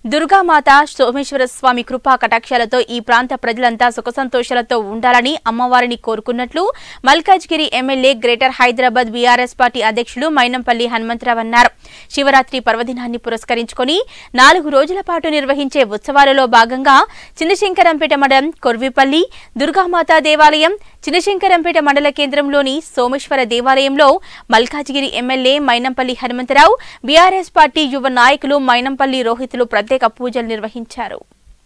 దుర్గామాత సోమేశ్వర స్వామి కృపా కటాక్షాలతో ఈ ప్రాంత ప్రజలంతా సుఖ సంతోషాలతో ఉండాలని అమ్మవారిని కోరుకున్నట్లు Malkajgiri MLA Greater Hyderabad BRS party అధ్యక్షులు మైనంపల్లి హనుమంతరావు అన్నారు శివరాత్రి పర్వదినాన్ని పురస్కరించుకొని నాలుగు రోజుల పాటు నిర్వహించే ఉత్సవాలలో భాగంగా చిన్నశంకరంపేట మండలం కొర్విపల్లి దుర్గామాత దేవాలయం చిన్నశంకరంపేట మండల కేంద్రంలోని సోమేశ్వర దేవాలయంలో Malkajgiri MLA Mynampally Hanumantharao BRS party యువ నాయకులు మైనంపల్లి రోహితులు ప్రత్యేక పూజలు నిర్వహించారు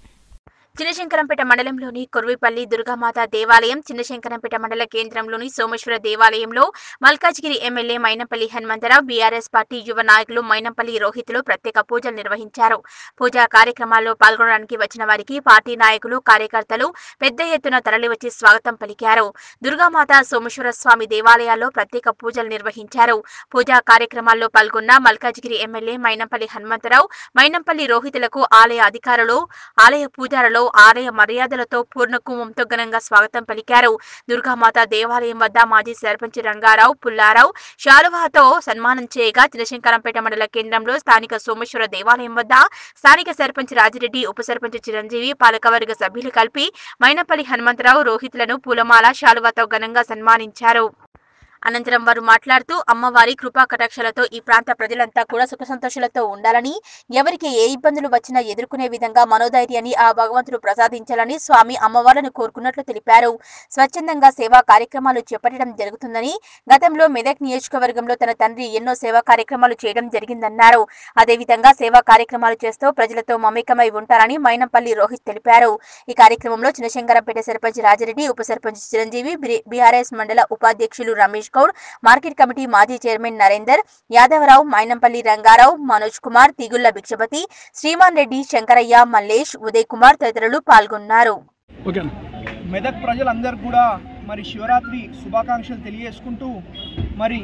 చిన్నశంకరంపేట మండలంలోని కొర్విపల్లి దుర్గామాత దేవాలయం చిన్నశంకరంపేట మండల కేంద్రంలోని సోమేశ్వర దేవాలయంలో Malkajgiri MLA Mynampally Hanumantharao BRS party యువ నాయకులు మైనంపల్లి రోహితులు ప్రత్యేక పూజలు నిర్వహించారు పూజా కార్యక్రమాల్లో పాల్గొనడానికి వచ్చిన వారికి పార్టీ నాయకులు కార్యకర్తలు పెద్ద ఎత్తున తరలివచ్చి స్వాగతం పలికారు దుర్గామాత సోమేశ్వర స్వామి దేవాలయాల్లో ప్రత్యేక పూజలు నిర్వహించారు పూజా కార్యక్రమాల్లో పాల్గొన్న మల్కాజ్గిరి ఎమ్మెల్యే మైనంపల్లి హనుమంతరావు మైనంపల్లి రోహితులకు ఆలయ అధికారులు ఆలయ పూజారులు ఆలయ మర్యాదలతో పూర్ణ కుంభంతో ఘనంగా స్వాగతం పలికారు దుర్గామాత దేవాలయం వద్ద మాజీ సర్పంచ్ రంగారావు పుల్లారావు శాలువాతో సన్మానం చేయగా చినశంకరంపేట మండల కేంద్రంలో స్థానిక సోమేశ్వర దేవాలయం వద్ద స్థానిక సర్పంచ్ రాజిరెడ్డి ఉప సర్పంచ్ చిరంజీవి పాలకవర్గ సభ్యులు కలిపి మైనపల్లి హనుమంతరావు రోహితులను పూలమాల శాలువాతో ఘనంగా సన్మానించారు అనంతరం వారు మాట్లాడుతూ అమ్మవారి కృపా కటాక్షలతో ఈ ప్రాంత ప్రజలంతా కూడా సుఖ సంతోషాలతో ఉండాలని ఎవరికి ఏ ఇబ్బందులు వచ్చినా ఎదుర్కొనే విధంగా మనోధైర్యాన్ని ఆ భగవంతుడు ప్రసాదించాలని స్వామి అమ్మవార్లను కోరుకున్నట్లు తెలిపారు స్వచ్ఛందంగా సేవా కార్యక్రమాలు చేపట్టడం జరుగుతుందని గతంలో మెదక్ నియోజకవర్గంలో తన తండ్రి ఎన్నో సేవా కార్యక్రమాలు చేయడం జరిగిందన్నారు అదేవిధంగా సేవా కార్యక్రమాలు చేస్తూ ప్రజలతో మమేకమై ఉంటారని మైనంపల్లి రోహిత్ తెలిపారు ఈ కార్యక్రమంలో చిన్నశంకరంపేట సర్పంచ్ రాజిరెడ్డి ఉప సర్పంచ్ చిరంజీవి బీఆర్ఎస్ మండల ఉపాధ్యక్షులు రమేష్ గౌడ్ మార్కెట్ కమిటీ మాజీ చైర్మన్ నరేందర్ యాదవరావు మైనంపల్లి రంగారావు మనోజ్ కుమార్ తిగుళ్ల భిక్షపతి శ్రీమాన్ రెడ్డి శంకరయ్య మల్లేష్ ఉదయ్ కుమార్ తదితరులు పాల్గొన్నారు ఓకే మెదక్ ప్రజలందరూ కూడా మరి శివరాత్రి శుభాకాంక్షలు తెలియజేసుకుంటూ మరి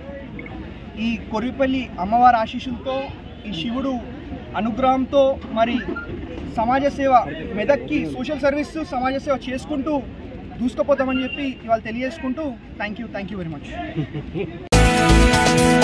ఈ కొరిపల్లి అమ్మవారి ఆశీస్సులతో ఈ శివుడు అనుగ్రహంతో మరి సమాజ సేవ మెదక్కి సోషల్ సర్వీస్ సమాజ సేవ చేసుకుంటూ దూసుకుపోతామని చెప్పి ఇవాళ తెలియజేసుకుంటూ thank you thank you very much